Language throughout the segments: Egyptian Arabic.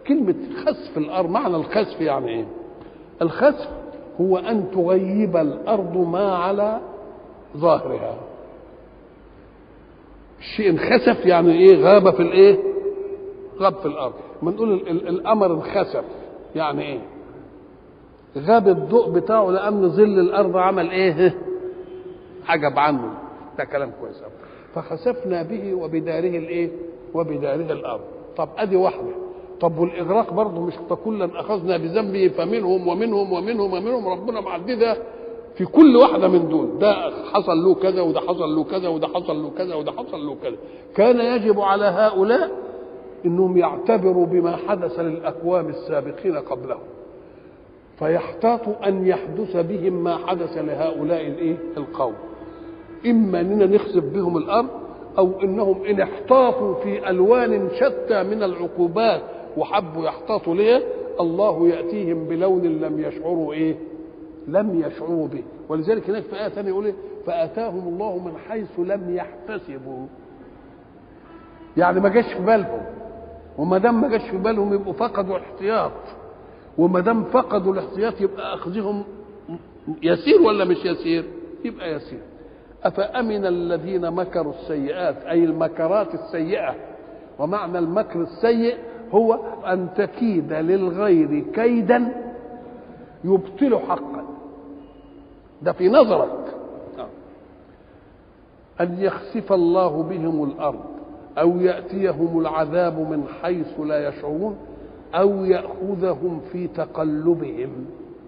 كلمة خسف الأرض معنى الخسف يعني إيه؟ الخسف هو أن تغيب الأرض ما على ظاهرها الشيء انخسف يعني إيه غاب في الإيه غاب في الأرض بنقول القمر انخسف يعني إيه غاب الضوء بتاعه لأن ظل الأرض عمل إيه حجب عنه ده كلام كويس أوي فخسفنا به وبداره الايه وبداره الارض طب ادي واحده طب والاغراق برضه مش فكلا اخذنا بذنبه فمنهم ومنهم ومنهم ومنهم ربنا معددها في كل واحده من دول ده حصل له كذا وده حصل له كذا وده حصل له كذا وده حصل له كذا كان يجب على هؤلاء انهم يعتبروا بما حدث للاقوام السابقين قبلهم فيحتاطوا ان يحدث بهم ما حدث لهؤلاء الايه القوم اما اننا نخسف بهم الارض او انهم ان احتاطوا في الوان شتى من العقوبات وحبوا يحتاطوا ليه الله ياتيهم بلون لم يشعروا ايه لم يشعروا به ولذلك هناك في ايه ثانيه يقول ايه فاتاهم الله من حيث لم يحتسبوا يعني ما جاش في بالهم وما دام ما جاش في بالهم يبقوا فقدوا الاحتياط وما دام فقدوا الاحتياط يبقى اخذهم يسير ولا مش يسير يبقى يسير أفأمن الذين مكروا السيئات أي المكرات السيئة ومعنى المكر السيء هو أن تكيد للغير كيدا يبطل حقا ده في نظرك أن يخسف الله بهم الأرض أو يأتيهم العذاب من حيث لا يشعرون أو يأخذهم في تقلبهم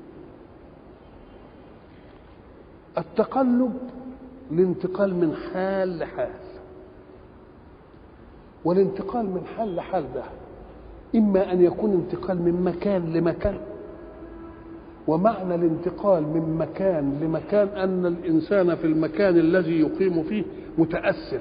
التقلب الانتقال من حال لحال والانتقال من حال لحال ده إما أن يكون انتقال من مكان لمكان ومعنى الانتقال من مكان لمكان أن الإنسان في المكان الذي يقيم فيه متأثر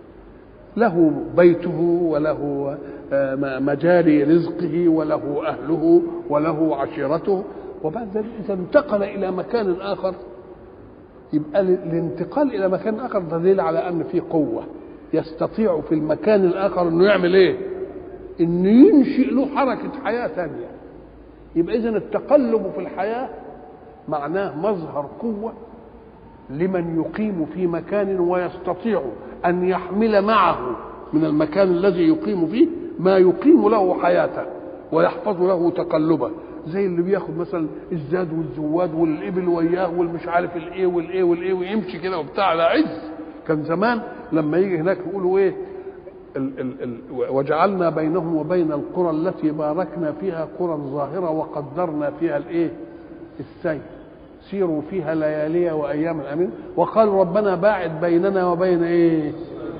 له بيته وله مجاري رزقه وله أهله وله عشيرته وبعد ذلك إذا انتقل إلى مكان آخر يبقى الانتقال الى مكان اخر دليل على ان في قوه يستطيع في المكان الاخر انه يعمل ايه انه ينشئ له حركه حياه ثانيه يبقى اذا التقلب في الحياه معناه مظهر قوه لمن يقيم في مكان ويستطيع ان يحمل معه من المكان الذي يقيم فيه ما يقيم له حياته ويحفظ له تقلبه زي اللي بياخد مثلا الزاد والزواد والابل وياه والمش عارف الايه والايه والايه ويمشي كده وبتاع على عز كان زمان لما يجي هناك يقولوا ايه ال ال ال وجعلنا بينهم وبين القرى التي باركنا فيها قرى ظاهره وقدرنا فيها الايه السير سيروا فيها ليالي وايام الامين وقالوا ربنا باعد بيننا وبين ايه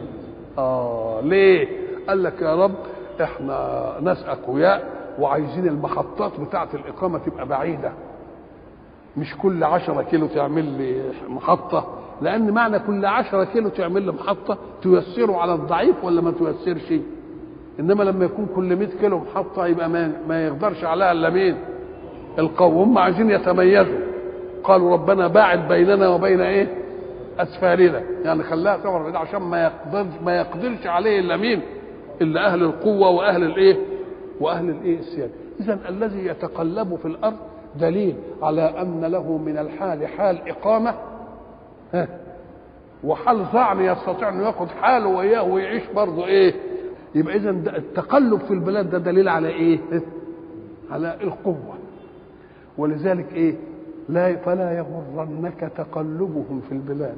اه ليه قال لك يا رب احنا ناس اقوياء وعايزين المحطات بتاعة الإقامة تبقى بعيدة مش كل عشرة كيلو تعمل لي محطة لأن معنى كل عشرة كيلو تعمل لي محطة تيسره على الضعيف ولا ما تيسرش إنما لما يكون كل 100 كيلو محطة يبقى ما, ما يقدرش عليها إلا مين القوم هم عايزين يتميزوا قالوا ربنا باعد بيننا وبين ايه اسفارنا يعني خلاها ثمر عشان ما يقدرش ما يقدرش عليه الا مين الا اهل القوه واهل الايه واهل الايه السياده اذا الذي يتقلب في الارض دليل على ان له من الحال حال اقامه ها وحال ظعن يستطيع انه ياخد حاله وياه ويعيش برضه ايه يبقى اذا التقلب في البلاد ده دليل على ايه على القوه ولذلك ايه لا فلا يغرنك تقلبهم في البلاد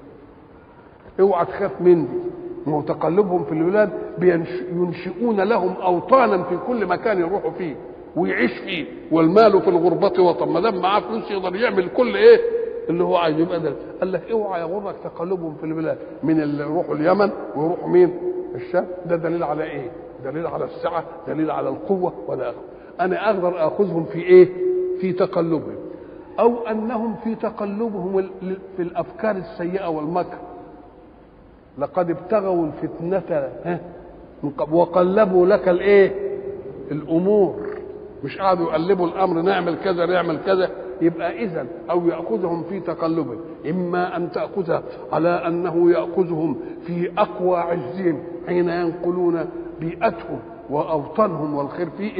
اوعى تخاف مني ما هو تقلبهم في البلاد ينشئون لهم اوطانا في كل مكان يروحوا فيه ويعيش فيه والمال في الغربة وطن ما دام معاه فلوس يقدر يعمل كل ايه اللي هو عايز يبقى ده قال لك اوعى يغرك تقلبهم في البلاد من اللي يروحوا اليمن ويروحوا مين؟ الشام ده دليل على ايه؟ دليل على السعه، دليل على القوه ولا أخذ. انا اقدر اخذهم في ايه؟ في تقلبهم او انهم في تقلبهم في الافكار السيئه والمكر لقد ابتغوا الفتنه وقلبوا لك الايه؟ الامور مش قعدوا يقلبوا الامر نعمل كذا نعمل كذا يبقى اذا او ياخذهم في تقلبه اما ان تاخذ على انه ياخذهم في اقوى عزهم حين ينقلون بيئتهم واوطانهم والخير فيه